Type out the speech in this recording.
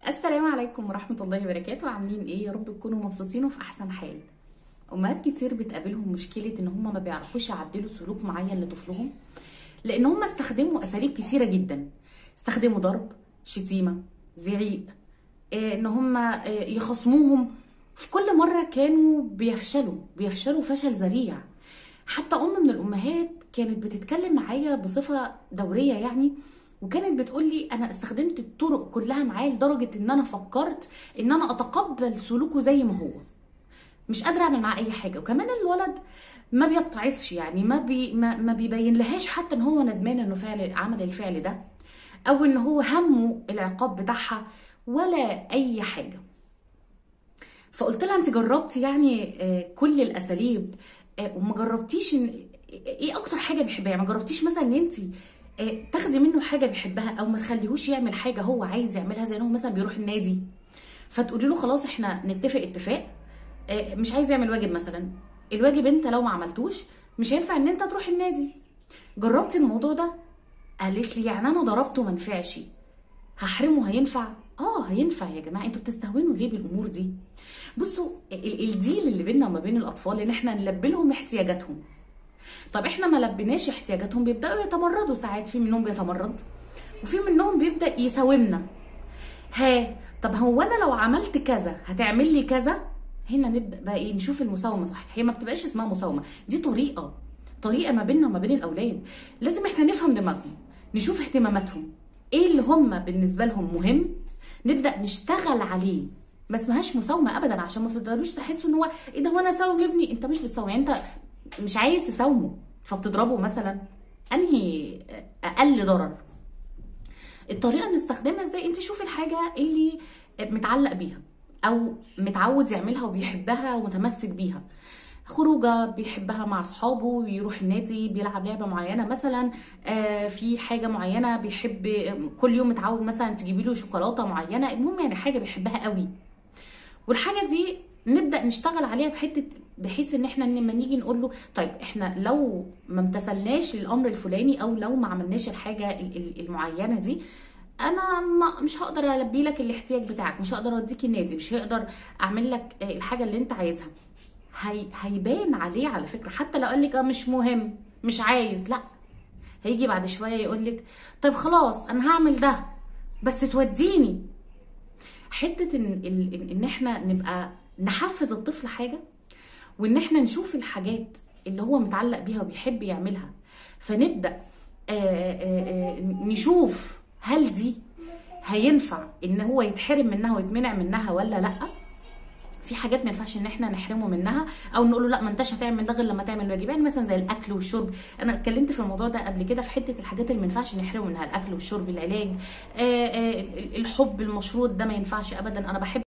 السلام عليكم ورحمة الله وبركاته عاملين ايه يا رب تكونوا مبسوطين وفي احسن حال امهات كتير بتقابلهم مشكلة ان هم ما بيعرفوش يعدلوا سلوك معين لطفلهم لان هم استخدموا اساليب كتيرة جدا استخدموا ضرب شتيمة زعيق إيه، ان هم إيه، يخصموهم في كل مرة كانوا بيفشلوا بيفشلوا فشل ذريع حتى ام من الامهات كانت بتتكلم معايا بصفة دورية يعني وكانت بتقول لي انا استخدمت الطرق كلها معاه لدرجة ان انا فكرت ان انا اتقبل سلوكه زي ما هو مش قادره اعمل معاه اي حاجه وكمان الولد ما بيتعظش يعني ما بي ما, ما بيبين لهاش حتى ان هو ندمان انه فعل عمل الفعل ده او ان هو همه العقاب بتاعها ولا اي حاجه فقلت لها انت جربتي يعني آه، كل الاساليب آه، وما جربتيش ان ايه اكتر حاجه بيحبها يعني ما جربتيش مثلا ان انت آه، تاخدي منه حاجه بيحبها او ما تخليهوش يعمل حاجه هو عايز يعملها زي ان هو مثلا بيروح النادي فتقولي له خلاص احنا نتفق اتفاق آه، مش عايز يعمل واجب مثلا الواجب انت لو ما عملتوش مش هينفع ان انت تروح النادي جربتي الموضوع ده قالت لي يعني انا ضربته ما نفعش هحرمه هينفع اه هينفع يا جماعه انتوا بتستهونوا ليه بالامور دي بصوا ال- الديل اللي بيننا وما بين الاطفال ان احنا نلبي لهم احتياجاتهم طب احنا ما لبيناش احتياجاتهم بيبداوا يتمردوا ساعات في منهم بيتمرد وفي منهم بيبدا يساومنا ها طب هو انا لو عملت كذا هتعمل لي كذا هنا نبدا بقى ايه نشوف المساومه صح هي ما بتبقاش اسمها مساومه دي طريقه طريقه ما بيننا وما بين الاولاد لازم احنا نفهم دماغهم نشوف اهتماماتهم ايه اللي هم بالنسبه لهم مهم نبدا نشتغل عليه ما اسمهاش مساومه ابدا عشان ما تفضلوش تحسوا ان هو ايه ده هو انا ساوم ابني انت مش بتساوم يعني انت مش عايز تساومه فبتضربه مثلا انهي اقل ضرر الطريقه اللي نستخدمها ازاي انت شوفي الحاجه اللي متعلق بيها او متعود يعملها وبيحبها ومتمسك بيها خروجه بيحبها مع اصحابه بيروح النادي بيلعب لعبه معينه مثلا آه، في حاجه معينه بيحب كل يوم متعود مثلا تجيبي له شوكولاته معينه المهم يعني حاجه بيحبها قوي والحاجه دي نبدا نشتغل عليها بحته بحيث ان احنا لما نيجي نقول له طيب احنا لو ما امتثلناش للامر الفلاني او لو ما عملناش الحاجه ال- ال- المعينه دي انا ما مش هقدر البي لك الاحتياج بتاعك مش هقدر اوديك النادي مش هقدر اعمل لك آه، الحاجه اللي انت عايزها هي هيبان عليه على فكره حتى لو قال لك اه مش مهم مش عايز لا هيجي بعد شويه يقول لك طيب خلاص انا هعمل ده بس توديني حته ان ال- ان إن احنا نبقى نحفز الطفل حاجه وان احنا نشوف الحاجات اللي هو متعلق بيها وبيحب يعملها فنبدا آه، آه، آه، نشوف هل دي هينفع ان هو يتحرم منها ويتمنع منها ولا لا في حاجات ما ينفعش ان احنا نحرمه منها او نقول له لا ما انتش هتعمل ده غير لما تعمل واجب يعني مثلا زي الاكل والشرب انا اتكلمت في الموضوع ده قبل كده في حته الحاجات اللي ما ينفعش نحرمه منها الاكل والشرب العلاج آه، آه، الحب المشروط ده ما ينفعش ابدا انا بحب